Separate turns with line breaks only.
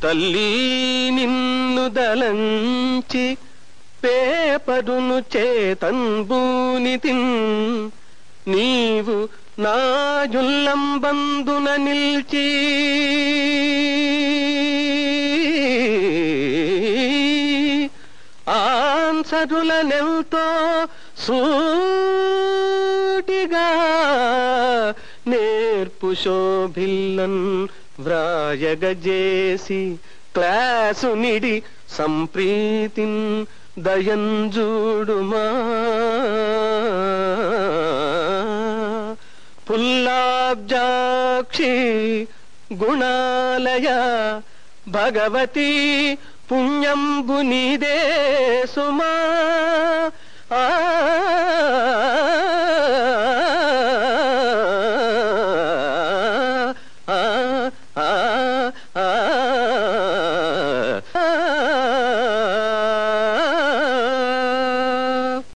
తల్లి నిన్ను దలంచి పేపరును చేతంబూనితిన్ నీవు నాయుల్లంబందున నిల్చి ఆన్సరులనెంతో సూటిగా నేర్పు శోభిల్లన్ వ్రాయగజేసి క్లాసు నిడి సంప్రీతిన్ దయంజూడుమా పుల్లాబ్జాక్షి గుణాలయ భగవతి పుణ్యంబు నీదే సుమా ఆ